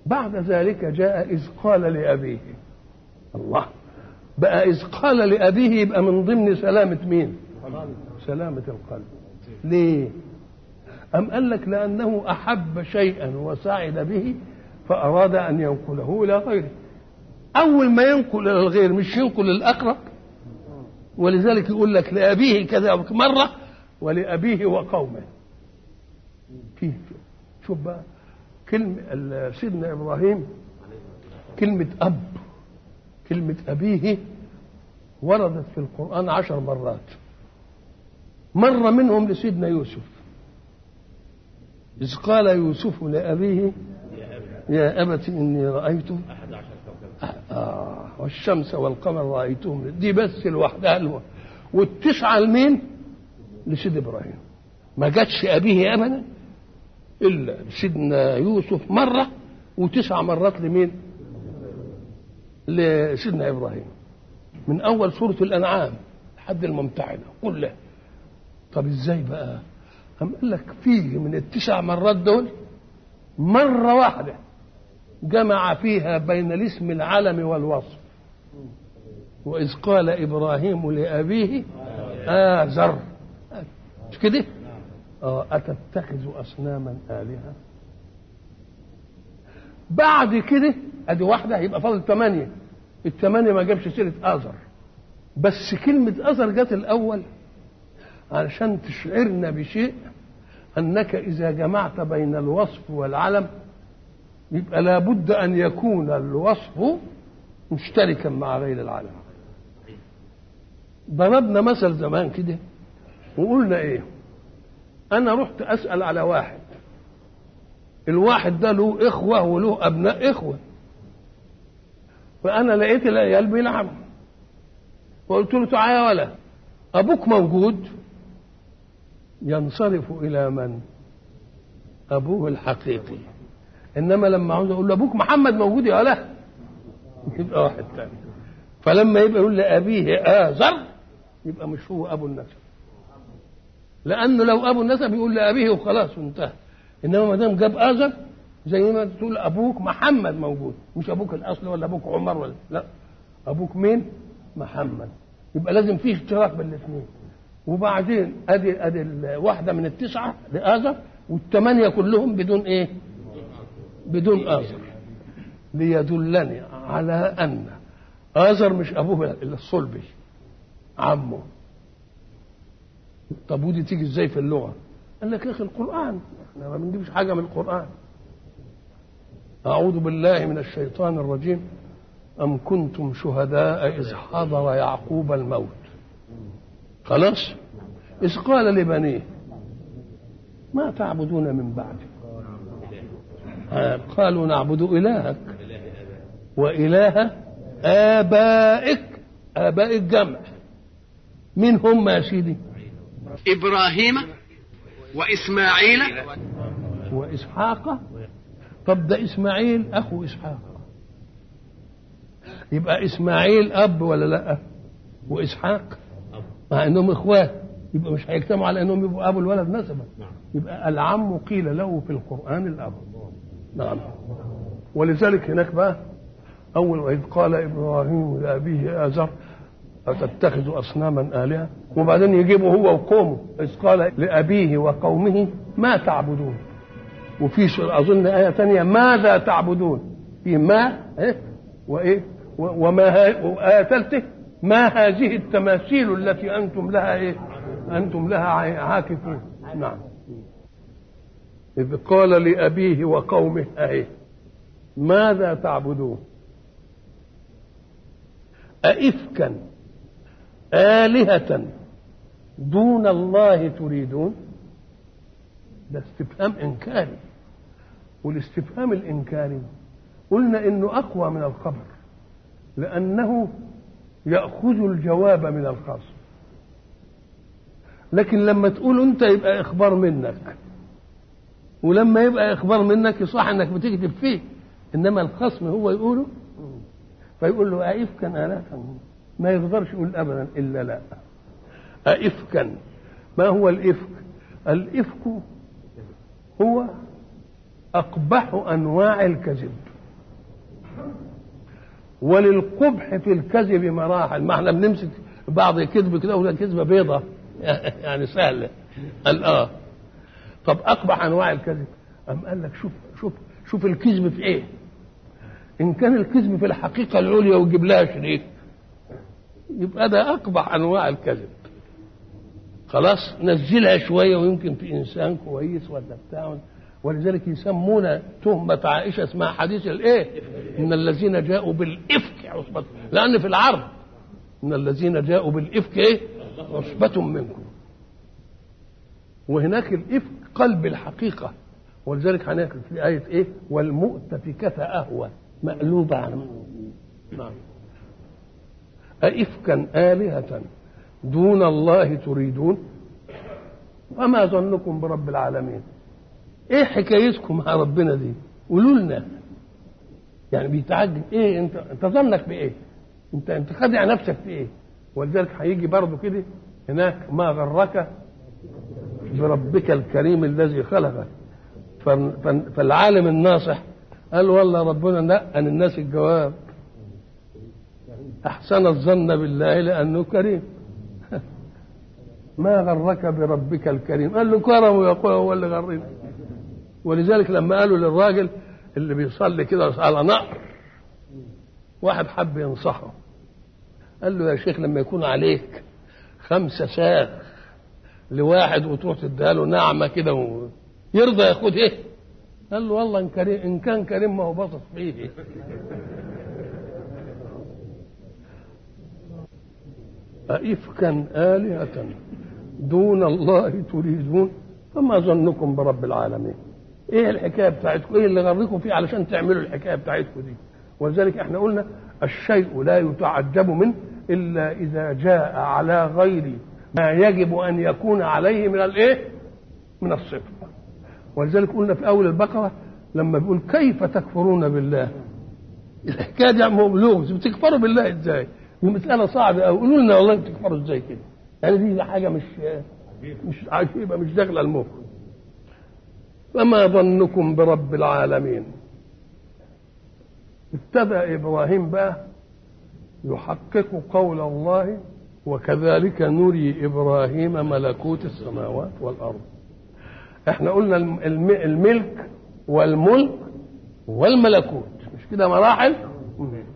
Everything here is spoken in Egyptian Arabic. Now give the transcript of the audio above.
بعد ذلك جاء إذ قال لأبيه الله بقى إذ قال لأبيه يبقى من ضمن سلامة مين سلامة القلب ليه أم قال لك لأنه أحب شيئا وسعد به فأراد أن ينقله إلى غيره أول ما ينقل إلى الغير مش ينقل للأقرب ولذلك يقول لك لأبيه كذا مرة ولأبيه وقومه كيف شوف بقى كلمة سيدنا إبراهيم كلمة أب كلمة أبيه وردت في القرآن عشر مرات مرة منهم لسيدنا يوسف إذ قال يوسف لأبيه يا أبت إني رأيت آه والشمس والقمر رأيتهم دي بس لوحدها الو... والتسعة لمين؟ لسيد إبراهيم ما جاتش أبيه أبدا إلا سيدنا يوسف مرة وتسع مرات لمين؟ لسيدنا إبراهيم من أول سورة الأنعام لحد الممتحنة كلها طب إزاي بقى؟ أم قال لك فيه من التسع مرات دول مرة واحدة جمع فيها بين الاسم العلم والوصف وإذ قال إبراهيم لأبيه آزر مش كده؟ آه أتتخذ أصناما آلهة بعد كده أدي واحدة يبقى فاضل ثمانية الثمانية ما جابش سيرة آزر بس كلمة آزر جت الأول علشان تشعرنا بشيء أنك إذا جمعت بين الوصف والعلم يبقى لابد أن يكون الوصف مشتركا مع غير العلم ضربنا مثل زمان كده وقلنا ايه انا رحت اسال على واحد الواحد ده له اخوه وله ابناء اخوه فانا لقيت العيال بيلعبوا فقلت له تعالى يا ولا ابوك موجود ينصرف الى من ابوه الحقيقي انما لما عاوز اقول له ابوك محمد موجود يا ولا يبقى واحد تاني فلما يبقى يقول لابيه آزر يبقى مش هو ابو النسب لانه لو ابو النسب يقول لابيه وخلاص وانتهى انما ما دام جاب آزر زي ما تقول ابوك محمد موجود مش ابوك الاصل ولا ابوك عمر ولا لا ابوك مين محمد يبقى لازم فيه اشتراك بين الاثنين وبعدين ادي ادي واحده من التسعه لآزر والثمانيه كلهم بدون ايه بدون آزر ليدلني على ان آزر مش ابوه الصلبي عمه طب ودي تيجي ازاي في اللغه قال لك يا اخي القران احنا ما بنجيبش حاجه من القران اعوذ بالله من الشيطان الرجيم ام كنتم شهداء اذ حضر يعقوب الموت خلاص اذ قال لبنيه ما تعبدون من بعدي قالوا نعبد الهك واله ابائك اباء الجمع مين هم يا سيدي إبراهيم وإسماعيل وإسحاق طب ده إسماعيل أخو إسحاق يبقى إسماعيل أب ولا لأ وإسحاق مع إنهم إخوات يبقى مش هيجتمعوا على إنهم يبقوا أبو الولد نسبا يبقى العم قيل له في القرآن الأب نعم ولذلك هناك بقى أول وإذ قال إبراهيم لأبيه آزر أتتخذ أصناما آلهة وبعدين يجيبه هو وقومه إذ قال لأبيه وقومه ما تعبدون وفي أظن آية ثانية ماذا تعبدون في ما إيه وإيه وما وآية ثالثة ما هذه التماثيل التي أنتم لها إيه أنتم لها عاكفون نعم إذ قال لأبيه وقومه أهي ماذا تعبدون أئفكا آلهة دون الله تريدون ده استفهام إنكاري والاستفهام الإنكاري قلنا إنه أقوى من الخبر لأنه يأخذ الجواب من الخصم لكن لما تقول أنت يبقى إخبار منك ولما يبقى إخبار منك يصح إنك بتكذب فيه إنما الخصم هو يقوله فيقول له أئفكا آلهة ما يقدرش يقول ابدا الا لا أئفكا ما هو الإفك الإفك هو أقبح أنواع الكذب وللقبح في الكذب مراحل ما احنا بنمسك بعض كذب كده وده كذبه بيضة يعني سهله قال اه طب اقبح انواع الكذب أم قال لك شوف شوف شوف الكذب في ايه ان كان الكذب في الحقيقه العليا ويجيب لها شريك يبقى ده اقبح انواع الكذب خلاص نزلها شويه ويمكن في انسان كويس ولا بتاع ولذلك يسمون تهمة عائشة اسمها حديث الايه؟ إن الذين جاءوا بالإفك عصبة لأن في العرض إن الذين جاءوا بالإفك إيه؟ عصبة منكم وهناك الإفك قلب الحقيقة ولذلك هناك في آية إيه؟ والمؤتفكة أهوى مقلوبة عن نعم أئفكا آلهة دون الله تريدون وما ظنكم برب العالمين ايه حكايتكم مع ربنا دي قولوا لنا يعني بيتعجب ايه انت انت ظنك بايه انت انت خادع نفسك في ايه ولذلك هيجي برضه كده هناك ما غرك بربك الكريم الذي خلقك فالعالم الناصح قال والله ربنا نقن الناس الجواب احسن الظن بالله لانه كريم ما غرك بربك الكريم قال له كرمه يا اخويا هو اللي غرني ولذلك لما قالوا للراجل اللي بيصلي كده على نقر واحد حب ينصحه قال له يا شيخ لما يكون عليك خمسة ساغ لواحد وتروح تديها له نعمة كده و... يرضى ياخد ايه؟ قال له والله إن, كريم إن كان كريم ما هو باطط فيه أئفكا آلهة دون الله تريدون فما ظنكم برب العالمين ايه الحكايه بتاعتكم ايه اللي غركم فيه علشان تعملوا الحكايه بتاعتكم دي ولذلك احنا قلنا الشيء لا يتعجب منه الا اذا جاء على غير ما يجب ان يكون عليه من الايه من الصفه ولذلك قلنا في اول البقره لما بيقول كيف تكفرون بالله الحكايه دي عم لغز بتكفروا بالله ازاي المساله صعبه قوي قولوا لنا والله بتكفروا ازاي كده يعني دي حاجه مش مش عجيبه مش داخله المخ فما ظنكم برب العالمين ابتدأ إبراهيم بقى يحقق قول الله وكذلك نري إبراهيم ملكوت السماوات والأرض احنا قلنا الملك والملك والملكوت مش كده مراحل